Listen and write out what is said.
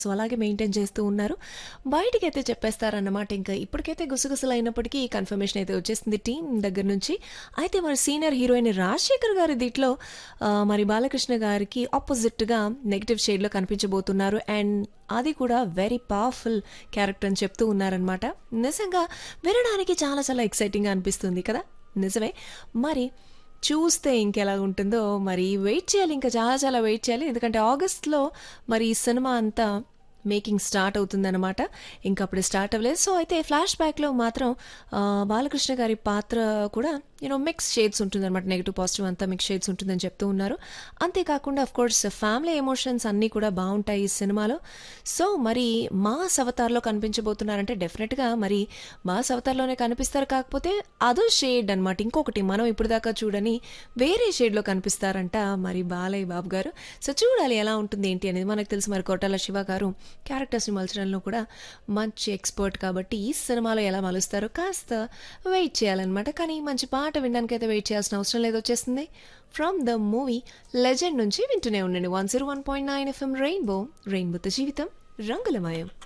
so అలాగే maintain చేస్తూ ఉన్నారు బయటికైతే చెప్పేస్తారన్నమాట ఇంకా ఇప్పటికైతే గుసగుసలు అయినప్పటికీ కన్ఫర్మేషన్ అయితే వచ్చేసింది టీం దగ్గర నుంచి అయితే మరి సీనియర్ హీరోయిన్ రాజశేఖర్ గారి దీంట్లో ఆ, మరి బాలకృష్ణ గారికి ఆపోజిట్గా నెగిటివ్ షేడ్లో కనిపించబోతున్నారు అండ్ అది కూడా వెరీ పవర్ఫుల్ క్యారెక్టర్ అని చెప్తూ ఉన్నారనమాట నిజంగా వినడానికి చాలా చాలా ఎక్సైటింగ్గా అనిపిస్తుంది కదా నిజమే మరి చూస్తే ఇంకెలా ఉంటుందో మరి వెయిట్ చేయాలి ఇంకా చాలా చాలా వెయిట్ చేయాలి ఎందుకంటే ఆగస్ట్లో మరి ఈ సినిమా అంతా మేకింగ్ స్టార్ట్ అవుతుందన్నమాట ఇంకా అప్పుడు స్టార్ట్ అవ్వలేదు సో అయితే ఫ్లాష్ బ్యాక్లో మాత్రం ఆ, బాలకృష్ణ గారి పాత్ర కూడా యూనో మిక్స్ షేడ్స్ ఉంటుందన్నమాట నెగిటివ్ పాజిటివ్ అంతా మిక్స్ షేడ్స్ ఉంటుందని చెప్తూ ఉన్నారు అంతేకాకుండా అఫ్ కోర్స్ ఫ్యామిలీ ఎమోషన్స్ అన్నీ కూడా బాగుంటాయి ఈ సినిమాలో సో మరి మా అవతార్లో కనిపించబోతున్నారంటే డెఫినెట్గా మరి మా అవతార్లోనే కనిపిస్తారు కాకపోతే అదో షేడ్ అనమాట ఇంకొకటి మనం ఇప్పుడు దాకా చూడని వేరే షేడ్లో కనిపిస్తారంట మరి బాలయ్య బాబు గారు సో చూడాలి ఎలా ఉంటుంది ఏంటి అనేది మనకు తెలుసు మరి కోటాల శివ గారు క్యారెక్టర్స్ని మలచడంలో కూడా మంచి ఎక్స్పర్ట్ కాబట్టి ఈ సినిమాలో ఎలా మలుస్తారో కాస్త వెయిట్ చేయాలన్నమాట కానీ మంచి పాట వినడానికి అయితే వెయిట్ చేయాల్సిన అవసరం లేదు వచ్చేస్తుంది ఫ్రమ్ ద మూవీ లెజెండ్ నుంచి వింటూనే ఉండండి one zero one point nine FM rainbow రెయిన్బోతో జీవితం రంగులమయం